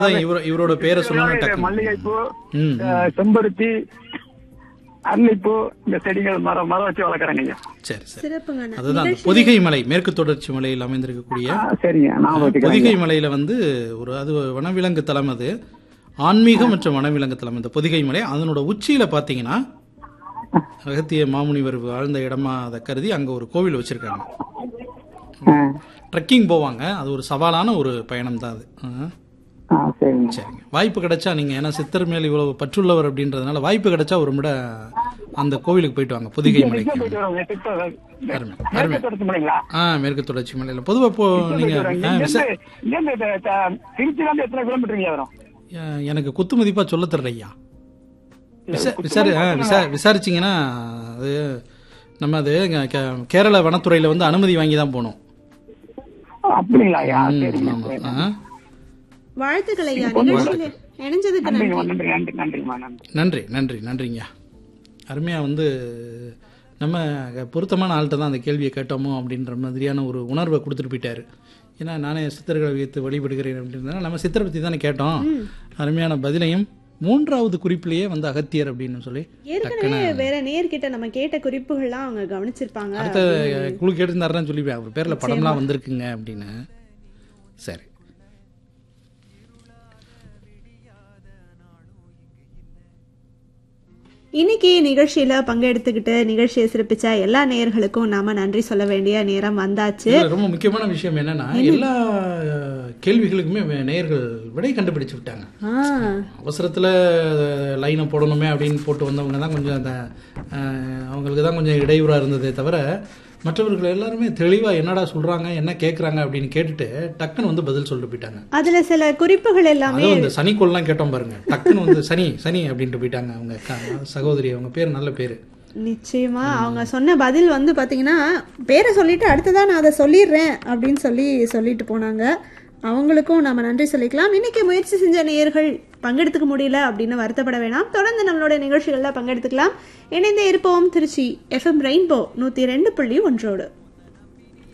அதான் இவர இவரோட பேரை சொல்லணும் இது டக்கு மல்லிகைப்பூ ம் அஹ், செம்பருத்தி அரளிப்பூ இந்த செடிகள் மரம் மரம் வச்சு வளர்க்குறேங்க ஐயா சரி சரி சிறப்புங்க அண்ணா. அதுதான் அந்த பொதிகை மலை மேற்கு தொடர்ச்சி மலையில் அமைந்திருக்கக்கூடிய ஆ, சரிங்க நான் வச்சுக்கிறேன் பொதிகை மலையில வந்து ஒரு அது வனவிலங்கு தலம் அது ஆன்மீக மற்றும் வனவிலங்கு தலம் இந்த பொதிகை மலை அதனோட உச்சியில பாத்தீங்கன்னா அகத்திய மாமுனிவர் வாழ்ந்த இடமா அதை கருதி அங்க ஒரு கோவில் வச்சிருக்காங்க ஆ, ட்ரெக்கிங் போவாங்க அது ஒரு சவாலான ஒரு பயணம் தான் அது ஆ. ஆ சரிங்க சரிங்க வாய்ப்பு கிடைச்சா நீங்க ஏன்னா சித்தர் மேல் இவ்வளவு பற்றுள்ளவர் அப்படின்றதுனால வாய்ப்பு கிடைச்சா ஒரு முறை அந்த கோவிலுக்கு போயிட்டு வாங்க பொதிகை எங்க மலைக்கு போயிட்டு வரோங்க சித்தர் அருமை மேற்கு அருமை தொடர்ச்சி மலைங்களா ஆ மேற்கு தொடர்ச்சி மலையில பொதுவா இப்போ நீங்க ஆ, விசா- திருச்சில இருந்து எத்தனை கிலோமீட்டருங்க வரும் எ- எனக்கு குத்து மதிப்பா சொல்ல தெரியல ஐயா விசா- விசாரி ஆ, விசா- விசாரிச்சீங்கன்னா அது நம்ம அது இங்க கே- கேரள வனத்துறையில வந்து அனுமதி வாங்கி தான் போகணும் அப்படிங்களா ஐயா ம், சரிங்க ஆமா. சரி. ஆ, வாழ்த்துக்கள் ஐயா நிகழ்ச்சியில இணைஞ்சதுக்கு நன்றி நன்றிங்கம்மா நன்றி நன்றி நன்றிங்கம்மா நன்றி நன்றி நன்றி நன்றிங்க அருமையா வந்து நம்ம பொருத்தமான ஆள்கிட்ட தான் அந்த கேள்வியை கேட்டோமோ அப்படின்ற மாதிரியான ஒரு உணர்வை கொடுத்துட்டு போயிட்டாரு ஏன்னா நானே சித்தர்களை வைத்து வழிபடுகிறேன் அப்படின்றதுனால நம்ம சித்தரை பற்றி தானே கேட்டோம் அருமையான பதிலையும் மூன்றாவது குறிப்பிலேயே வந்து அகத்தியர் அப்படின்னு சொல்லி ஏற்கனவே வேற நேர்கிட்ட நம்ம கேட்ட குறிப்புகள்லாம் அவங்க கவனிச்சிருப்பாங்க அடுத்த குழு கேட்டிருந்தாருன்னு சொல்லிப்பேன் அவர் பேர்ல படம்லாம் வந்திருக்குங்க அப்படின்னு சரி இன்னைக்கு நிகழ்ச்சியில பங்கெடுத்துக்கிட்டு நிகழ்ச்சியை சிறப்பிச்ச எல்லா நேயர்களுக்கும் நாம நன்றி சொல்ல வேண்டிய நேரம் வந்தாச்சு இதுல ரொம்ப முக்கியமான விஷயம் என்னன்னா எல்லா அஹ், கேள்விகளுக்குமே வே- நேயர்கள் விடை கண்டுபிடிச்சு விட்டாங்க ஆ அவசரத்துல லைனை போடணுமே அப்படின்னு போட்டு வந்தவங்க தான் கொஞ்சம் அந்த அஹ், அவங்களுக்கு தான் கொஞ்சம் இடையூறா இருந்ததே தவிர மற்றவர்கள் எல்லாருமே தெளிவா என்னடா சொல்றாங்க என்ன கேட்குறாங்க அப்படின்னு கேட்டுட்டு டக்குன்னு வந்து பதில் சொல்லிட்டு போயிட்டாங்க அதுல சில குறிப்புகள் எல்லாமே அதுவும் இந்த சனிக்கோள்லாம் கேட்டோம் பாருங்க டக்குன்னு வந்து சனி சனி அப்படின்ட்டு போயிட்டாங்க அவங்க க- சகோதரி அவங்க பேர் நல்ல பேரு நிச்சயமா அவங்க சொன்ன பதில் வந்து பாத்தீங்கன்னா பேரை சொல்லிட்டு அடுத்ததா நான் அதை சொல்லிடுறேன் அப்படின்னு சொல்லி சொல்லிட்டு போனாங்க அவங்களுக்கும் நம்ம நன்றி சொல்லிக்கலாம் இன்னைக்கு முயற்சி செஞ்ச நேயர்கள் பங்கெடுத்துக்க முடியல அப்படின்னு வருத்தப்பட வேணாம் தொடர்ந்து நம்மளோட நிகழ்ச்சிகள்ல பங்கெடுத்துக்கலாம் இணைந்தே இருப்போம் திருச்சி எஃப்எம் ரெயின்போ நூத்தி ரெண்டு புள்ளி ஒன்றோடு